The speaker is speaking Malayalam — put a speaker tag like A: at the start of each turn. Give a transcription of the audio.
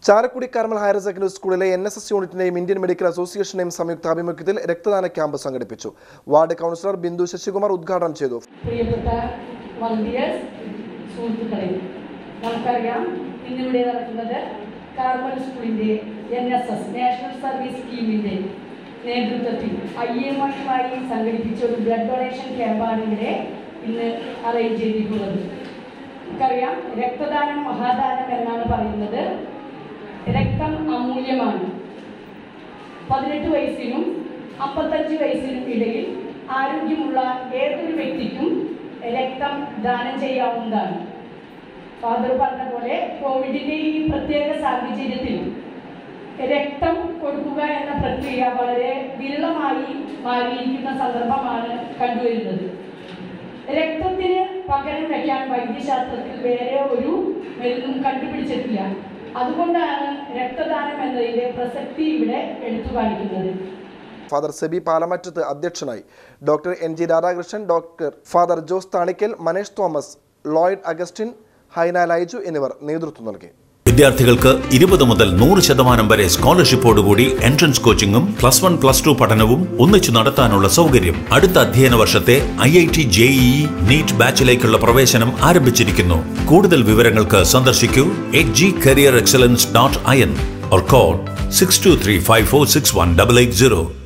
A: ചാലക്കുടി കാർമൽ ഹയർ സെക്കൻഡറി സ്കൂളിലെ എൻ എസ് എസ് യൂണിറ്റിന്റെയും ഇന്ത്യൻ മെഡിക്കൽ അസോസിയേഷന്റെയും സംയുക്ത ആഭിമുഖ്യത്തിൽ രക്തദാന ക്യാമ്പ് സംഘടിപ്പിച്ചു വാർഡ് കൗൺസിലർ ബിന്ദു ശശികുമാർ ഉദ്ഘാടനം ചെയ്തു
B: പ്രിയപ്പെട്ട വളണ്ടിയേഴ്സ് സുഹൃത്തുക്കളെ നമുക്കറിയാം ഇന്നിവിടെ നടക്കുന്നത് കാർമൽ സ്കൂളിൻ്റെ N S S national service സ്കീമിൻ്റെ നേതൃത്വത്തിൽ ഐ എം ഐയുമായി സംഘടിപ്പിച്ച ഒരു ബ്ലഡ് ഡൊണേഷൻ ക്യാമ്പാണ് ഇവിടെ ഇന്ന് അറേഞ്ച് ചെയ്തിട്ടുള്ളത് നമുക്കറിയാം രക്തദാനം മഹാദാനം എന്നാണ് പറയുന്നത് രക്തം അമൂല്യമാണ് പതിനെട്ട് വയസ്സിനും അമ്പത്തഞ്ച് വയസ്സിനും ഇടയിൽ ആരോഗ്യമുള്ള ഏതൊരു വ്യക്തിക്കും രക്തം ദാനം ചെയ്യാവുന്നതാണ് ഫാദർ പറഞ്ഞ പോലെ കോവിഡിൻ്റെ ഈ പ്രത്യേക സാഹചര്യത്തിൽ രക്തം കൊടുക്കുക എന്ന പ്രക്രിയ വളരെ വിരളമായി മാറിയിരിക്കുന്ന സന്ദർഭമാണ് കണ്ടുവരുന്നത് രക്തത്തിന് പകരം വയ്ക്കാൻ വൈദ്യശാസ്ത്രത്തിൽ വേറെ ഒരു മരുന്നും കണ്ടുപിടിച്ചിട്ടില്ല അതുകൊണ്ടാണ് രക്തദാനം എന്നതിൻ്റെ പ്രസക്തി ഇവിടെ എടുത്തു കാണിക്കുന്നത്
A: ഫാദർ സെബി പാലമറ്റത്ത് അധ്യക്ഷനായി doctor N G Radhakrishnan doctor father Jose Thanikkal Manesh Thomas Lloyd Augustine Haina Laiju എന്നിവർ നേതൃത്വം നൽകി
C: വിദ്യാർത്ഥികൾക്ക് ഇരുപത് മുതൽ നൂറ് ശതമാനം വരെ സ്കോളർഷിപ്പോടുകൂടി എൻട്രൻസ് കോച്ചിങ്ങും പ്ലസ് വൺ പ്ലസ് ടു പഠനവും ഒന്നിച്ചു നടത്താനുള്ള സൗകര്യം അടുത്ത അധ്യയന വർഷത്തെ I I T JEE NEET ബാച്ചിലേക്കുള്ള പ്രവേശനം ആരംഭിച്ചിരിക്കുന്നു കൂടുതൽ വിവരങ്ങൾക്ക് സന്ദർശിക്കൂ H G career excellence dot I N or call 6235461880